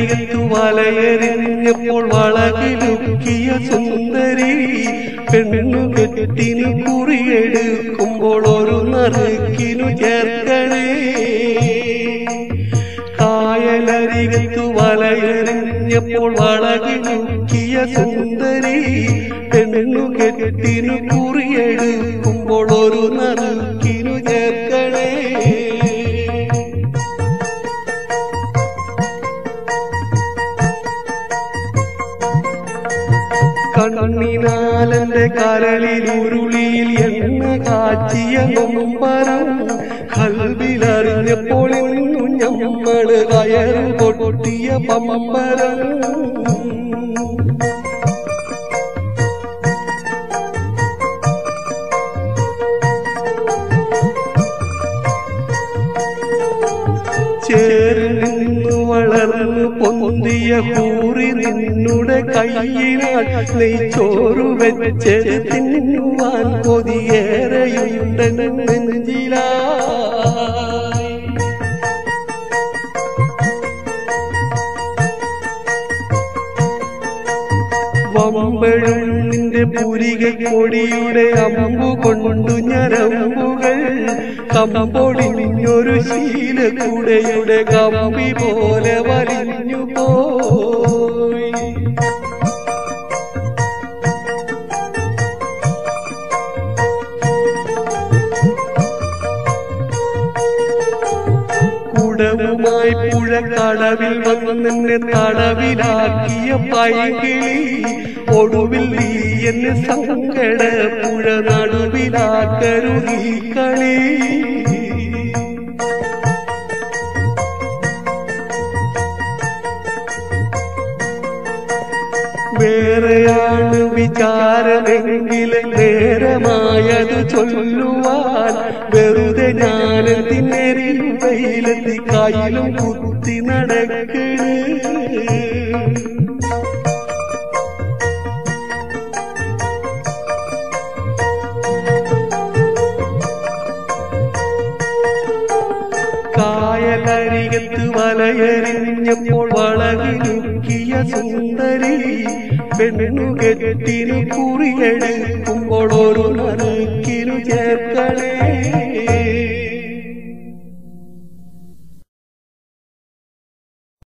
കായലരികത്തു വലയെറിഞ്ഞപ്പോൾ വളകിലുക്കിയ സുന്ദരി പെണ്ണു കെട്ടിനു കുറിയെടുക്കുമ്പോൾ ഒരു നറുക്കിനു ചേർക്കണേ കായലരികത്തു വലയെറിഞ്ഞപ്പോൾ വളകിലുക്കിയ സുന്ദരി പെണ്ണു കെട്ടിനു കുറിയെടുക്കുമ്പോൾ ഒരു നറുക്കിനു ചേർക്കണേ കണ്ണിനാലെന്റെ കരളിൽ ഉരുളിയിൽ എണ്ണ കാച്ചിയ നൊമ്പരം കൽവിലറിഞ്ഞപ്പോൾ ഇന്നു ഞമ്മള് കയറ് പൊട്ടിയ പമ്പരം ചേറി നിന്നു വളർന്നു പൊന്തിയ കൂറി നിന്നുടെ കയ്യിനാൽ നെയ്ച്ചോറു വെച്ചത് തിന്നുവാൻ കൊതിയേറെയുണ്ട് നെഞ്ചിലായി വമ്പഴും നിന്റെ പുരിക കൊടിയുടെ അമ്പു കൊണ്ടു ഞരമ്പുകൾ കമ്പൊടിഞ്ഞൊരു ശീലക്കുടയുടെ കമ്പി പോലെ വലിഞ്ഞു പോയി കുടവുമായി പുഴ കടവിൽ വന്നെന്നെ തടവിലാക്കിയ പൈകിളി ഒടുവിൽ നീ എന്നെ സങ്കട പുഴ നടുവിലാക്കരുതീ കളി വേറെയാണ് വിചാരമെങ്കിൽ നേരമായത് ചൊല്ലുവാൻ വെറുതെ ഞാനെന്തിനെരിൽ വെയിലെത്തി കയ്യിലും കുത്തി നടക്കണ് കായലരികത്ത് വലയെറിഞ്ഞപ്പോൾ വളകിലുക്കിയ സുന്ദരി പെണ്ണു കെട്ടിനു കുറിയെടുക്കുമ്പോൾ ഒരു നറുക്കിനു ചേർക്കണേ